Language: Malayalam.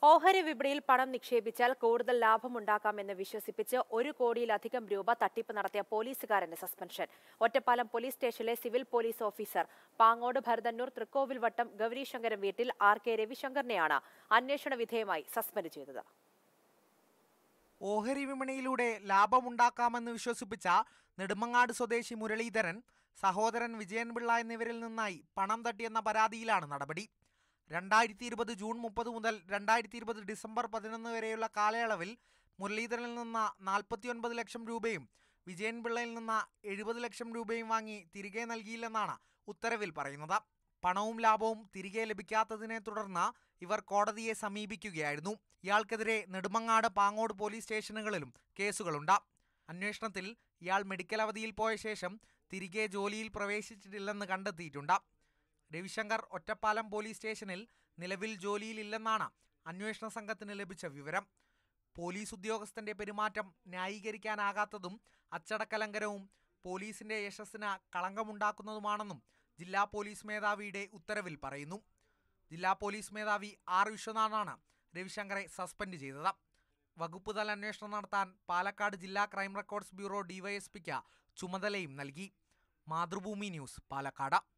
ഓഹരി വിപണിയിൽ പണം നിക്ഷേപിച്ചാൽ കൂടുതൽ ലാഭമുണ്ടാക്കാമെന്ന് വിശ്വസിപ്പിച്ച് ഒരു കോടിയിലധികം രൂപ തട്ടിപ്പ് നടത്തിയ പോലീസുകാരന് സസ്പെൻഷൻ ഒറ്റപ്പാലം പോലീസ് സ്റ്റേഷനിലെ civil police officer Pangode Bharathannur Thrikkovilvattam Gourishankaram വീട്ടിൽ ആർ കെ രവിശങ്കറിനെയാണ് അന്വേഷണ വിധേയമായി സസ്പെൻഡ് ചെയ്തത് ഓഹരി വിപണിയിലൂടെ ലാഭമുണ്ടാക്കാമെന്ന് വിശ്വസിപ്പിച്ച നെടുമങ്ങാട് സ്വദേശി മുരളീധരൻ സഹോദരൻ വിജയൻപിള്ള എന്നിവരിൽ നിന്നായി പണം തട്ടിയെന്ന പരാതിയിലാണ് നടപടി രണ്ടായിരത്തി ഇരുപത് ജൂൺ മുപ്പത് മുതൽ രണ്ടായിരത്തി ഇരുപത് ഡിസംബർ പതിനൊന്ന് വരെയുള്ള കാലയളവിൽ മുരളീധരനിൽ നിന്ന് നാൽപ്പത്തിയൊൻപത് ലക്ഷം രൂപയും വിജയൻപിള്ളയിൽ നിന്ന് എഴുപത് ലക്ഷം രൂപയും വാങ്ങി തിരികെ നൽകിയില്ലെന്നാണ് ഉത്തരവിൽ പറയുന്നത് പണവും ലാഭവും തിരികെ ലഭിക്കാത്തതിനെ തുടർന്ന് ഇവർ കോടതിയെ സമീപിക്കുകയായിരുന്നു ഇയാൾക്കെതിരെ നെടുമങ്ങാട് പാങ്ങോട് പോലീസ് സ്റ്റേഷനുകളിലും കേസുകളുണ്ട് അന്വേഷണത്തിൽ ഇയാൾ മെഡിക്കൽ അവധിയിൽ പോയ ശേഷം തിരികെ ജോലിയിൽ പ്രവേശിച്ചിട്ടില്ലെന്ന് കണ്ടെത്തിയിട്ടുണ്ട് രവിശങ്കർ ഒറ്റപ്പാലം പോലീസ് സ്റ്റേഷനിൽ നിലവിൽ ജോലിയിലില്ലെന്നാണ് അന്വേഷണ സംഘത്തിന് ലഭിച്ച വിവരം പോലീസ് ഉദ്യോഗസ്ഥന്റെ പെരുമാറ്റം ന്യായീകരിക്കാനാകാത്തതും അച്ചടക്കലംഘനവും പോലീസിന്റെ യശസ്സിന് കളങ്കമുണ്ടാക്കുന്നതുമാണെന്നും ജില്ലാ പോലീസ് മേധാവിയുടെ ഉത്തരവിൽ പറയുന്നു ജില്ലാ പോലീസ് മേധാവി ആർ വിശ്വനാഥാണ് രവിശങ്കറെ സസ്പെൻഡ് ചെയ്തത് വകുപ്പ് തല അന്വേഷണം നടത്താൻ പാലക്കാട് ജില്ലാ ക്രൈം റെക്കോർഡ്സ് ബ്യൂറോ ഡിവൈഎസ്പിക്ക് ചുമതലയും നൽകി മാതൃഭൂമി ന്യൂസ് പാലക്കാട്